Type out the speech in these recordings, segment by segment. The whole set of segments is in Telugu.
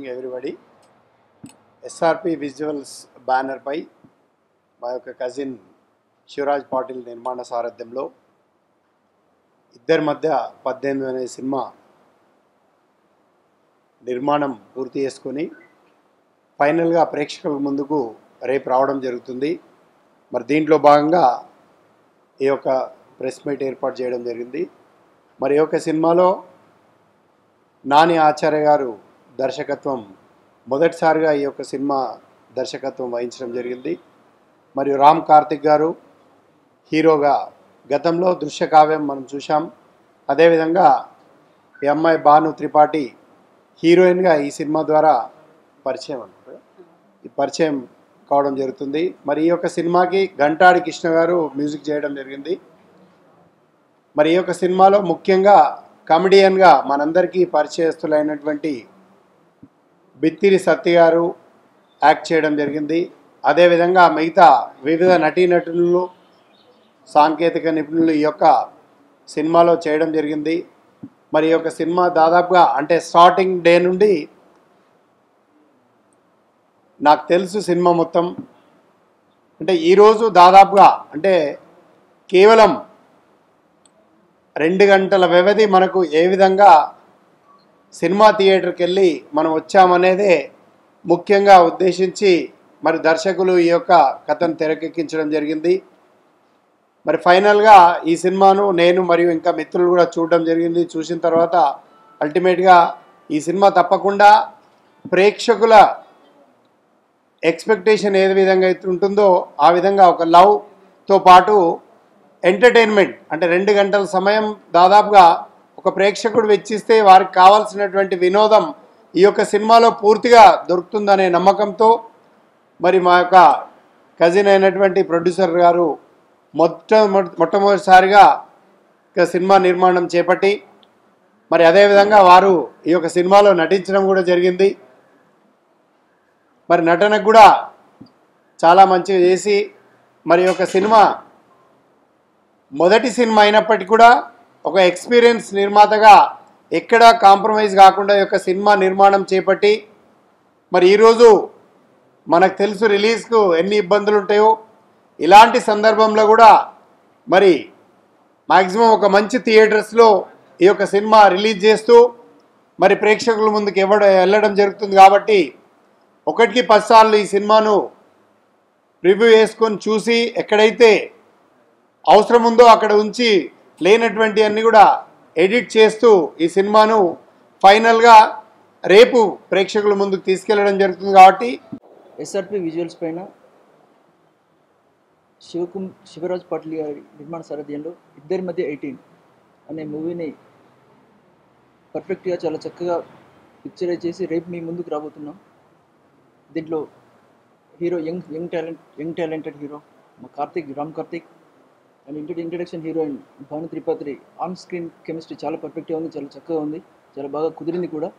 ఈవినింగ్ ఎవ్రీబడి ఎస్ఆర్పి విజువల్స్ బ్యానర్పై మా యొక్క కజిన్ శివరాజ్ పాటిల్ నిర్మాణ సారథ్యంలో ఇద్దరి మధ్య పద్దెనిమిది అనే సినిమా నిర్మాణం పూర్తి చేసుకొని ఫైనల్గా ప్రేక్షకుల ముందుకు రేపు రావడం జరుగుతుంది మరి దీంట్లో భాగంగా ఈ యొక్క ప్రెస్ మీట్ ఏర్పాటు చేయడం జరిగింది మరి ఈ యొక్క సినిమాలో నాని ఆచార్య గారు దర్శకత్వం మొదటిసారిగా ఈ యొక్క సినిమా దర్శకత్వం వహించడం జరిగింది మరియు రామ్ కార్తిక్ గారు హీరోగా గతంలో దృశ్య కావ్యం మనం చూసాం అదేవిధంగా ఈ అమ్మాయి భాను త్రిపాఠి హీరోయిన్గా ఈ సినిమా ద్వారా పరిచయం అంటారు ఈ పరిచయం కావడం జరుగుతుంది మరి ఈ యొక్క సినిమాకి గంటాడి కృష్ణ గారు మ్యూజిక్ చేయడం జరిగింది మరి ఈ యొక్క సినిమాలో ముఖ్యంగా కమెడియన్గా మనందరికీ పరిచయస్తులైనటువంటి బిత్తిరి సత్య గారు యాక్ట్ చేయడం జరిగింది అదేవిధంగా మిగతా వివిధ నటీనటులు సాంకేతిక నిపుణులు ఈ యొక్క సినిమాలో చేయడం జరిగింది మరి ఈ యొక్క సినిమా దాదాపుగా అంటే స్టార్టింగ్ డే నుండి నాకు తెలుసు సినిమా మొత్తం అంటే ఈరోజు దాదాపుగా అంటే కేవలం రెండు గంటల వ్యవధి మనకు ఏ విధంగా సినిమా థియేటర్కి వెళ్ళి మనం వచ్చామనేదే ముఖ్యంగా ఉద్దేశించి మరి దర్శకులు ఈ యొక్క కథను తెరకెక్కించడం జరిగింది మరి ఫైనల్గా ఈ సినిమాను నేను మరియు ఇంకా మిత్రులు కూడా చూడడం జరిగింది చూసిన తర్వాత అల్టిమేట్గా ఈ సినిమా తప్పకుండా ప్రేక్షకుల ఎక్స్పెక్టేషన్ ఏ విధంగా అయితే ఉంటుందో ఆ విధంగా ఒక లవ్తో పాటు ఎంటర్టైన్మెంట్ అంటే రెండు గంటల సమయం దాదాపుగా ఒక ప్రేక్షకుడు వెచ్చిస్తే వారికి కావాల్సినటువంటి వినోదం ఈ యొక్క సినిమాలో పూర్తిగా దొరుకుతుందనే నమ్మకంతో మరి మా యొక్క కజిన్ అయినటువంటి ప్రొడ్యూసర్ గారు మొట్ట మొట్టమొదటిసారిగా ఇక సినిమా నిర్మాణం చేపట్టి మరి అదేవిధంగా వారు ఈ యొక్క సినిమాలో నటించడం కూడా జరిగింది మరి నటనకు కూడా చాలా మంచిగా చేసి మరి ఈ యొక్క సినిమా మొదటి సినిమా అయినప్పటికీ కూడా ఒక ఎక్స్పీరియన్స్ నిర్మాతగా ఎక్కడా కాంప్రమైజ్ కాకుండా ఈ యొక్క సినిమా నిర్మాణం చేపట్టి మరి ఈరోజు మనకు తెలుసు రిలీజ్కు ఎన్ని ఇబ్బందులు ఉంటాయో ఇలాంటి సందర్భంలో కూడా మరి మ్యాక్సిమం ఒక మంచి థియేటర్స్లో ఈ యొక్క సినిమా రిలీజ్ చేస్తూ మరి ప్రేక్షకుల ముందుకు ఇవ్వడ వెళ్ళడం జరుగుతుంది కాబట్టి ఒకటికి పదిసార్లు ఈ సినిమాను రివ్యూ వేసుకొని చూసి ఎక్కడైతే అవసరం ఉందో అక్కడ ఉంచి లేనటువంటి అన్ని కూడా ఎడిట్ చేస్తూ ఈ సినిమాను ఫైనల్గా రేపు ప్రేక్షకుల ముందుకు తీసుకెళ్లడం జరుగుతుంది కాబట్టి ఎస్ఆర్పి విజువల్స్ పైన శివకుం శివరాజ్ పాటిల్ గారి నిర్మాణ సారథ్యంలో ఇద్దరి మధ్య ఎయిటీన్ అనే మూవీని పర్ఫెక్ట్గా చాలా చక్కగా పిక్చరైజ్ చేసి రేపు మీ ముందుకు రాబోతున్నాం దీంట్లో hero young young talent young talented hero మా Karthik Ram Karthik and intro introduction heroine Bhanu Tripathi on screen chemistry చాలా పర్ఫెక్ట్గా ఉంది చాలా చక్కగా ఉంది చాలా బాగా కుదిరింది కూడా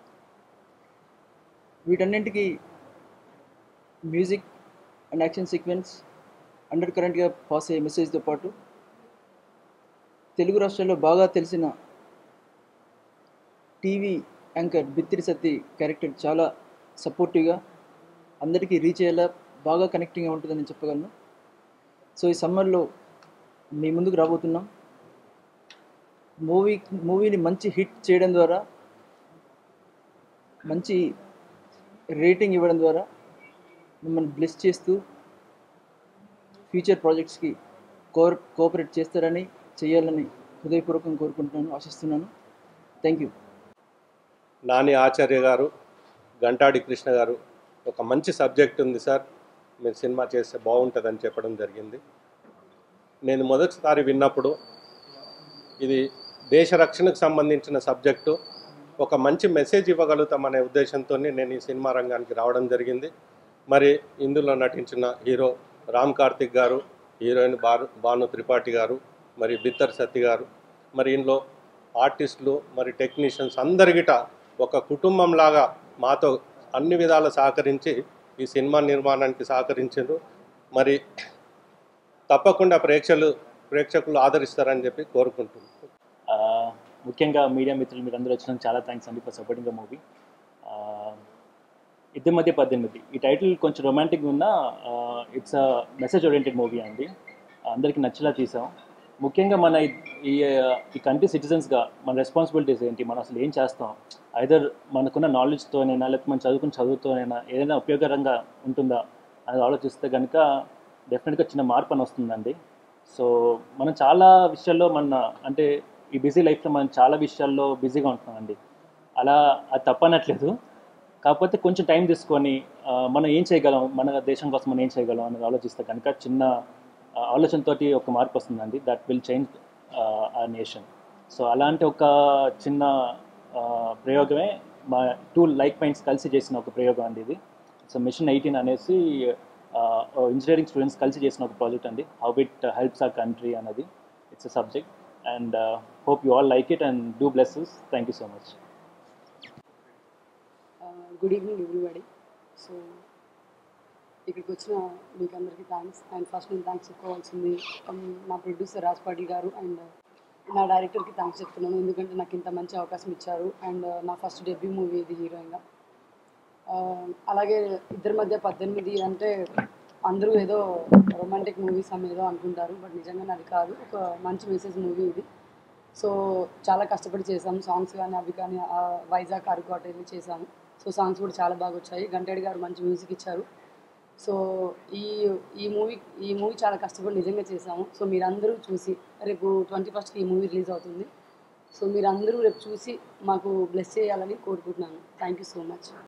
వీటన్నింటికి music and action sequence under కరెంట్గా పాస్ అయ్యే మెసేజ్తో పాటు తెలుగు రాష్ట్రాల్లో బాగా తెలిసిన TV anchor Bittiri Satti character చాలా సపోర్టివ్గా అందరికీ రీచ్ అయ్యేలా బాగా కనెక్టింగ్గా ఉంటుందని చెప్పగలను సో ఈ సమ్మర్లో మీ ముందుకు రాబోతున్నాం మూవీ మూవీని మంచి హిట్ చేయడం ద్వారా మంచి రేటింగ్ ఇవ్వడం ద్వారా మిమ్మల్ని బ్లెస్ చేస్తూ ఫ్యూచర్ ప్రాజెక్ట్స్కి కోర్ కోఆపరేట్ చేస్తారని చేయాలని హృదయపూర్వకంగా కోరుకుంటున్నాను ఆశిస్తున్నాను థ్యాంక్ యూ నాని ఆచార్య గారు గంటాడి కృష్ణ గారు ఒక మంచి సబ్జెక్ట్ ఉంది సార్ మీరు సినిమా చేస్తే బాగుంటుందని చెప్పడం జరిగింది నేను మొదటిసారి విన్నప్పుడు ఇది దేశ రక్షణకు సంబంధించిన సబ్జెక్టు ఒక మంచి మెసేజ్ ఇవ్వగలుగుతామనే ఉద్దేశంతో నేను ఈ సినిమా రంగానికి రావడం జరిగింది మరి ఇందులో నటించిన హీరో రామ్ కార్తిక్ గారు హీరోయిన్ బాను భాను త్రిపాఠి గారు మరి బిత్తర్ సత్తి గారు మరి ఇందులో ఆర్టిస్టులు మరి టెక్నీషియన్స్ అందరిగిట ఒక కుటుంబంలాగా మాతో అన్ని విధాల సహకరించి ఈ సినిమా నిర్మాణానికి సహకరించారు మరి తప్పకుండా ప్రేక్షకులు ప్రేక్షకులు ఆదరిస్తారని చెప్పి కోరుకుంటున్నాను ఆ, ముఖ్యంగా మీడియా మిత్రులు మీరందరూ వచ్చినందుకు చాలా థ్యాంక్స్ అండి ఫర్ సపోర్టింగ్ ద మూవీ ఇద్దరి మధ్య పద్దెనిమిది ఈ టైటిల్ కొంచెం రొమాంటిక్ ఉన్న it's a message oriented movie అండి అందరికీ నచ్చేలా తీసాం ముఖ్యంగా మన ఈ- ఈ ఈ కంట్రీ సిటిజన్స్గా మన రెస్పాన్సిబిలిటీస్ ఏంటి మనం అసలు ఏం చేస్తాం ఐదర్ మనకున్న నాలెడ్జ్తోనైనా లేకపోతే మనం చదువుకున్న చదువుతోనైనా ఏదైనా ఉపయోగకరంగా ఉంటుందా అని ఆలోచిస్తే కనుక డెఫినెట్గా చిన్న మార్పు అని వస్తుందండి సో మనం చాలా విషయాల్లో మన అంటే ఈ బిజీ లైఫ్లో మనం చాలా విషయాల్లో బిజీగా ఉంటున్నామండి అలా అది తప్పనట్లేదు కాకపోతే కొంచెం టైం తీసుకొని ఆ, మనం ఏం చేయగలం మన దేశం కోసం మనం ఏం చేయగలం అనేది ఆలోచిస్తే కనుక చిన్న ఆ, ఆలోచనతోటి ఒక మార్పు వస్తుందండి that will change the nation so అలాంటి ఒక చిన్న ఆ, ప్రయోగమే మా టూ లైక్ మైండ్స్ కలిసి చేసిన ఒక ప్రయోగం అండి ఇది సో మిషన్ ఎయిటీన్ అనేసి ఇంజనీరింగ్ స్టూడెంట్స్ కలిసి చేసిన ఒక ప్రాజెక్ట్ అండి how it helps our country అనేది it's a subject and hope you all like it and do blesses thank you so much good evening everybody so ఇక్కడికి వచ్చిన మీకు అందరికీ థ్యాంక్స్ అండ్ ఫస్ట్ నేను థ్యాంక్స్ చెప్పుకోవాల్సింది um, నా ప్రొడ్యూసర్ రాజ్ పాటిల్ గారు అండ్ నా డైరెక్టర్కి థ్యాంక్స్ చెప్తున్నాను ఎందుకంటే నాకు ఇంత మంచి అవకాశం ఇచ్చారు అండ్ నా ఫస్ట్ డెబ్యూ మూవీ ఇది హీరోయిన్గా అలాగే ఇద్దరి మధ్య పద్దెనిమిది అంటే అందరూ ఏదో రొమాంటిక్ మూవీస్ అని ఏదో అనుకుంటారు బట్ నిజంగా అది కాదు ఒక మంచి మెసేజ్ మూవీ ఇది సో చాలా కష్టపడి చేసాము సాంగ్స్ కానీ అవి కానీ ఆ వైజాగ్ అరకు వెళ్ళి చేసాము సో సాంగ్స్ కూడా చాలా బాగా వచ్చాయి గంటేడి గారు మంచి మ్యూజిక్ ఇచ్చారు సో ఈ ఈ మూవీ ఈ మూవీ చాలా కష్టపడి నిజంగా చేసాము సో మీరందరూ చూసి రేపు ట్వంటీ ఫస్ట్కి ఈ మూవీ రిలీజ్ అవుతుంది సో మీరందరూ రేపు చూసి మాకు బ్లెస్ చేయాలని కోరుకుంటున్నాను థ్యాంక్ యూ సో మచ్